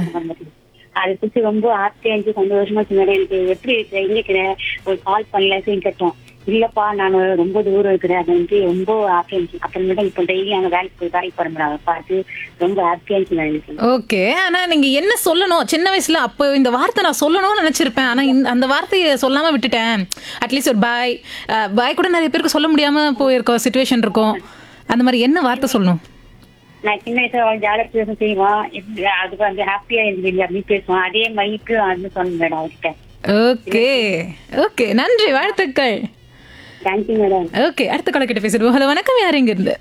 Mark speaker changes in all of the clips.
Speaker 1: அதை குறிச்சு ரொம்ப ஹாப்பியா இருந்துச்சு சந்தோஷமா சொன்னாரு எனக்கு எப்படி இருக்கிற எங்க இருக்கிற ஒரு கால் பண்ணல சரி கேட்டோம் இல்லப்பா நான் ரொம்ப தூரம் இருக்கிறேன் அது வந்து ரொம்ப ஹாப்பியா இருந்துச்சு அப்புறமேட்டு இப்போ டெய்லி அங்க வேலைக்கு போய் வேலைக்கு போறேன் அதை பார்த்து ரொம்ப ஹாப்பியா இருந்துச்சு நான் எனக்கு
Speaker 2: ஓகே ஆனா நீங்க என்ன சொல்லணும் சின்ன வயசுல அப்போ இந்த வார்த்தை நான் சொல்லணும்னு நினைச்சிருப்பேன் ஆனா இந்த- அந்த வார்த்தையை சொல்லாம விட்டுட்டேன் அட்லீஸ்ட் ஒரு பாய் பாய் கூட நிறைய பேருக்கு சொல்ல முடியாம போயிருக்கோம் சுச்சுவேஷன் இருக்கும் அந்த மாதிரி என்ன வார்த்தை சொல்லணும்
Speaker 1: நான் சின்ன வயசுல அவன் ஜாலியா பேச செய்வான் இப்படி அதுக்கு வந்து ஹாப்பியா இருந்தது அப்படின்னு பேசுவான் அதே மைக்கு அது சொன்னேன் மேடம் அவர்கிட்ட
Speaker 2: ஓகே ஓகே நன்றி வாழ்த்துக்கள்
Speaker 1: தேங்க்யூ மேடம்
Speaker 2: ஓகே அடுத்த கால கிட்ட பேசிடுவோம் ஹலோ வணக்கம் யார் இங்க இருந்து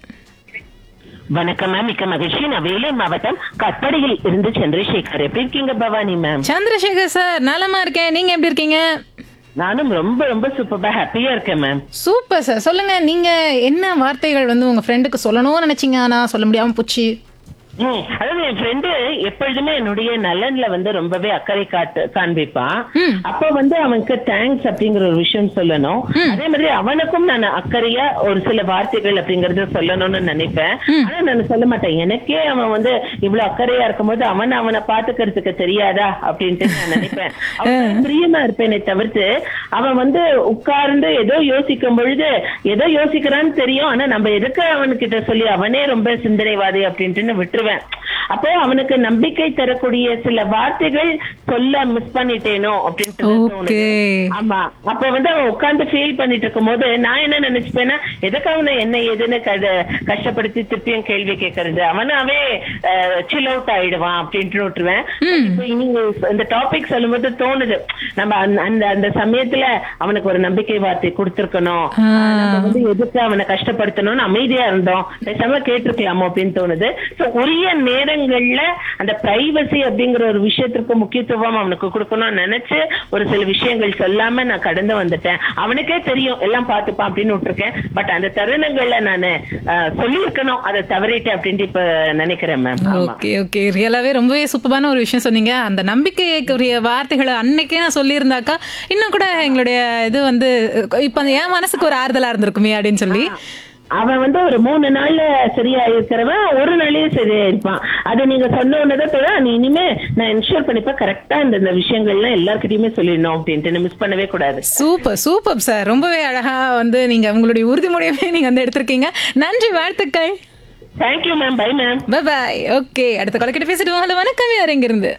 Speaker 3: வணக்கம் மேம் மிக்க மகிழ்ச்சி நான் வேலூர் மாவட்டம் கட்படியில் இருந்து சந்திரசேகர் எப்படி இருக்கீங்க பவானி மேம்
Speaker 2: சந்திரசேகர் சார் நலமா இருக்கேன் நீங்க எப்படி இருக்கீங்க
Speaker 3: நானும் ரொம்ப ரொம்ப சூப்பரா ஹாப்பியா இருக்கேன் மேம்
Speaker 2: சூப்பர் சார் சொல்லுங்க நீங்க என்ன வார்த்தைகள் வந்து உங்க ஃப்ரெண்டுக்கு சொல்லணும்னு நினைச்சீங்க ஆனா சொல்ல முடியாம போச்சு
Speaker 3: ம், அதாவது என் ஃப்ரெண்டு எப்பொழுதுமே என்னுடைய நலன்ல வந்து ரொம்பவே அக்கறை காட்டு காண்பிப்பான்
Speaker 2: ம்.
Speaker 3: அப்போ வந்து அவனுக்கு தேங்க்ஸ் அப்படிங்கிற ஒரு விஷயம் சொல்லணும் அதே மாதிரி அவனுக்கும் நான் அக்கறையா ஒரு சில வார்த்தைகள் அப்படிங்கறத சொல்லணும்னு நினைப்பேன் ஆனா நான் சொல்ல மாட்டேன் எனக்கே அவன் வந்து இவ்வளவு அக்கறையா இருக்கும்போது அவன் அவனை பாத்துக்கிறதுக்கு தெரியாதா அப்படின்ட்டு நான் நினைப்பேன் அவன் பிரியமா இருப்பேனே தவிர்த்து அவன் வந்து உட்கார்ந்து ஏதோ யோசிக்கும் பொழுது ஏதோ யோசிக்கிறான்னு தெரியும் ஆனா நம்ம எதுக்கு அவனுக்கிட்ட சொல்லி அவனே ரொம்ப சிந்தனைவாதி அப்படின்ட்டு விட்டுருவேன் அப்போ அவனுக்கு நம்பிக்கை தரக்கூடிய சில வார்த்தைகள் சொல்ல மிஸ் பண்ணிட்டேனோ அப்படின்ட்டு தோணுது
Speaker 2: ஓகே
Speaker 3: ஆமா அப்ப வந்து அவன் உட்கார்ந்து ஃபீல் பண்ணிட்டு இருக்கும் போது நான் என்ன நினைச்சுப்பேன்னா எதுக்கு அவனை என்ன ஏதுன்னு கட- கஷ்டப்படுத்தி திருப்பியும் கேள்வி கேட்கறது அவனாவே சில் அவுட் ஆயிடுவான் அப்படின்ட்டு விட்டுருவேன் இப்போ நீங்க இந்த டாபிக் சொல்லும்போது தோணுது நம்ம அந்த- அந்த அந்த சமயத்துல அவனுக்கு ஒரு நம்பிக்கை வார்த்தை கொடுத்திருக்கணும்
Speaker 2: ஆ.
Speaker 3: நம்ம வந்து எதுக்கு அவனை கஷ்டப்படுத்தணும்னு அமைதியா இருந்தோம் பேசாம கேட்டிருக்கலாமோ அப்படின்னு தோணுது சோ உரிய நேரங்கள்ல அந்த பிரைவசி அப்படிங்கிற ஒரு விஷயத்திற்கு முக்கியத்துவம் அவனுக்கு கொடுக்கணும்னு நினைச்சு ஒரு சில விஷயங்கள் சொல்லாம நான் கடந்து வந்துட்டேன் அவனுக்கே தெரியும் எல்லாம் பார்த்துப்பான் அப்படின்னு விட்டுருக்கேன் பட் அந்த தருணங்கள்ல நான் சொல்லியிருக்கணும் அதை தவறிட்டேன் அப்படின்ட்டு இப்ப நினைக்கிறேன் மேம் ஆமா
Speaker 2: ஓகே ஓகே ரியலாவே ரொம்பவே சூப்பரான ஒரு விஷயம் சொன்னீங்க அந்த நம்பிக்கைக்குரிய வார்த்தைகளை அன்னைக்கே நான் சொல்லியிருந்தாக்கா இன்னும் கூட எங்களுடைய இது வந்து இப்ப அந்த என் மனசுக்கு ஒரு ஆறுதலா இருந்திருக்குமே அப்படின்னு சொல்லி
Speaker 3: அவன் வந்து ஒரு மூணு நாள்ல சரியா இருக்கிறவன் ஒரு நாளே சரியா இருப்பான் அது நீங்க சொன்ன உடனே நீ இனிமே நான் இன்ஷூர் பண்ணிப்பா கரெக்டா இந்த இந்த விஷயங்கள்லாம் எல்லார்கிட்டயுமே சொல்லிடணும் அப்படின்ட்டு மிஸ் பண்ணவே கூடாது
Speaker 2: சூப்பர் சூப்பர் சார் ரொம்பவே அழகா வந்து நீங்க உங்களுடைய உறுதிமொழியவே நீங்க வந்து எடுத்திருக்கீங்க நன்றி வாழ்த்துக்கள்
Speaker 3: thank you ma'am bye ma'am
Speaker 2: bye bye okay அடுத்த கொலைக்கிட்ட பேசிடுவோம் ஹலோ வணக்கம் யார் எங்க இருந்து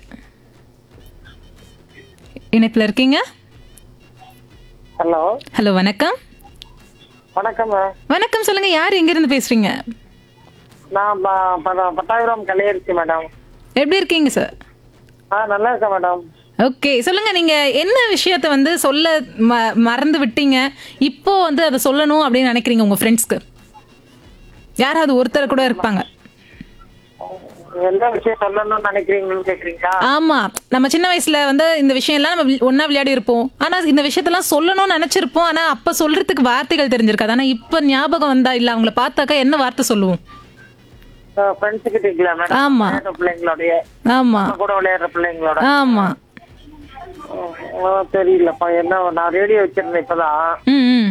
Speaker 2: இணைப்புல இருக்கீங்க
Speaker 4: ஹலோ
Speaker 2: ஹலோ வணக்கம்
Speaker 4: வணக்கம்
Speaker 2: வணக்கம் சொல்லுங்க யார் எங்க இருந்து பேசுறீங்க
Speaker 4: நான் ப- ப- பட்டாயிரம் கலையரிசி மேடம்
Speaker 2: எப்படி இருக்கீங்க சார்
Speaker 4: ஆ நல்லா இருக்கேன் மேடம்
Speaker 2: ஓகே சொல்லுங்க நீங்க என்ன விஷயத்த வந்து சொல்ல ம- மறந்து விட்டீங்க இப்போ வந்து அதை சொல்லணும் அப்படின்னு நினைக்கிறீங்க உங்க ஃப்ரெண்ட்ஸ்க்கு யாராவது ஒருத்தர் கூட இருப்பாங்க
Speaker 4: எந்த விஷயம் சொல்லணும்னு நினைக்கிறீங்கன்னு கேக்குறீங்களா
Speaker 2: ஆமா நம்ம சின்ன வயசுல வந்து இந்த விஷயம் எல்லாம் நம்ம வி- ஒண்ணா விளையாடி இருப்போம் ஆனா இந்த விஷயத்தெல்லாம் சொல்லணும்னு நினைச்சிருப்போம் ஆனா அப்ப சொல்றதுக்கு வார்த்தைகள் தெரிஞ்சிருக்காது ஆனா இப்ப ஞாபகம் வந்தா இல்ல அவங்கள பார்த்தாக்கா என்ன வார்த்தை சொல்லுவோம்
Speaker 4: ஃப்ரெண்ட்ஸ் கிட்ட இருக்கல மேடம்
Speaker 2: ஆமா.
Speaker 4: விளையாடுற பிள்ளைங்களோடைய
Speaker 2: ஆமா
Speaker 4: நம்ம கூட விளையாடுற பிள்ளைங்களோட
Speaker 2: ஆமா
Speaker 4: ஆ, தெரியலப்பா என்ன நான் ரேடியோ வச்சிருந்தேன் இப்பதான்
Speaker 2: ம் ம்.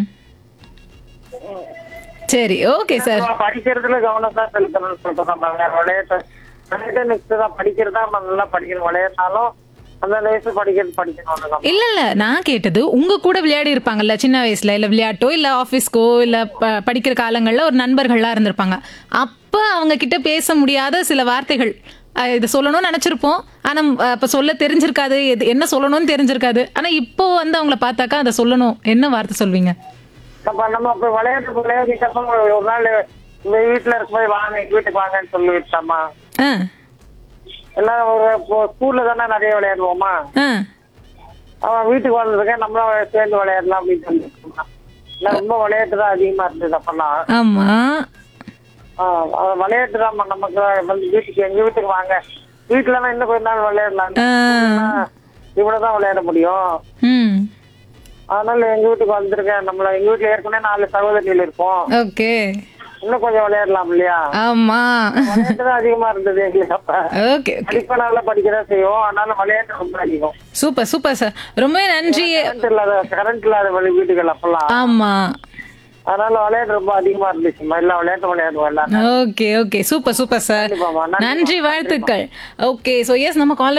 Speaker 2: சரி ஓகே சார்
Speaker 4: நான் படிக்கிறதுல கவனம் தான் செலுத்தணும்னு சொல்றேன் நான் வேற விளையாட்டு விளையாட்டு நெக்ஸ்ட் தான் படிக்கிறதா நான் நல்லா படிக்கணும் விளையாட்டாலும் அந்த வயசு படிக்கிறது படிக்கணும் அவ்வளவுதான்.
Speaker 2: இல்ல இல்ல நான் கேட்டது உங்க கூட விளையாடி இருப்பாங்கல்ல சின்ன வயசுல இல்ல விளையாட்டோ இல்ல ஆபீஸ்க்கோ இல்ல ப- படிக்கிற காலங்கள்ல ஒரு நண்பர்கள்லாம் இருந்திருப்பாங்க அப்ப அவங்க கிட்ட பேச முடியாத சில வார்த்தைகள் அஹ் இதை சொல்லணும்னு நினைச்சிருப்போம் ஆனா அஹ் அப்ப சொல்ல தெரிஞ்சிருக்காது எது என்ன சொல்லணும்னு தெரிஞ்சிருக்காது ஆனா இப்போ வந்து அவங்கள பார்த்தாக்கா அதை சொல்லணும் என்ன வார்த்தை சொல்வீங்க
Speaker 4: நம்ம நம்ம இப்ப விளையாட்டு விளையாடிட்டப்ப ஒரு நாள் இந்த வீட்டுல இருக்கும்போது வாங்க எங்க வீட்டுக்கு வாங்கன்னு சொல்லி விட்டாமா
Speaker 2: ஆ
Speaker 4: எல்லாம் ஒரு ஸ்கூல்ல தானே நிறைய விளையாடுவோமா
Speaker 2: ஆ
Speaker 4: அவன் வீட்டுக்கு வந்ததுக்கு நம்மளும் சேர்ந்து விளையாடலாம் அப்படின்னு சொல்லிட்டு நான் ரொம்ப விளையாட்டு தான் அதிகமா இருந்தது அப்பெல்லாம்
Speaker 2: ஆமா
Speaker 4: ஆஹ் அவன் விளையாட்டு தான் நமக்கு வந்து வீட்டுக்கு எங்க வீட்டுக்கு வாங்க வீட்டுல தான் இன்னும் கொஞ்ச நாள் விளையாடலாம்
Speaker 2: ஆ.
Speaker 4: இவ்வளவுதான் விளையாட முடியும்
Speaker 2: ம்
Speaker 4: அதனால எங்க வீட்டுக்கு வந்திருக்கேன் நம்மள எங்க வீட்டுல ஏற்கனவே நாலு சகோதரிகள் இருப்போம்
Speaker 2: ஓகே
Speaker 4: இன்னும் கொஞ்சம் விளையாடலாம் இல்லையா
Speaker 2: ஆமா
Speaker 4: விளையாட்டு தான் அதிகமா இருந்தது எங்களுக்கு அப்ப
Speaker 2: ஓகே
Speaker 4: படிப்ப நல்லா படிக்கதான் செய்வோம் ஆனாலும் விளையாட்டு ரொம்ப அதிகம்
Speaker 2: சூப்பர் சூப்பர் சார் ரொம்பவே நன்றி
Speaker 4: கரண்ட் இல்லாத கரண்ட் இல்லாத வழி வீடுகள் அப்பெல்லாம்
Speaker 2: ஆமா
Speaker 4: அதனால விளையாட்டு ரொம்ப அதிகமா இருந்துச்சு எல்லா விளையாட்டு விளையாடுவோம் எல்லாம்
Speaker 2: okay okay super super sir
Speaker 4: கண்டிப்பாம்மா. நன்றி.
Speaker 2: நன்றி வாழ்த்துக்கள் ஓகே ஸோ எஸ் நம்ம கால்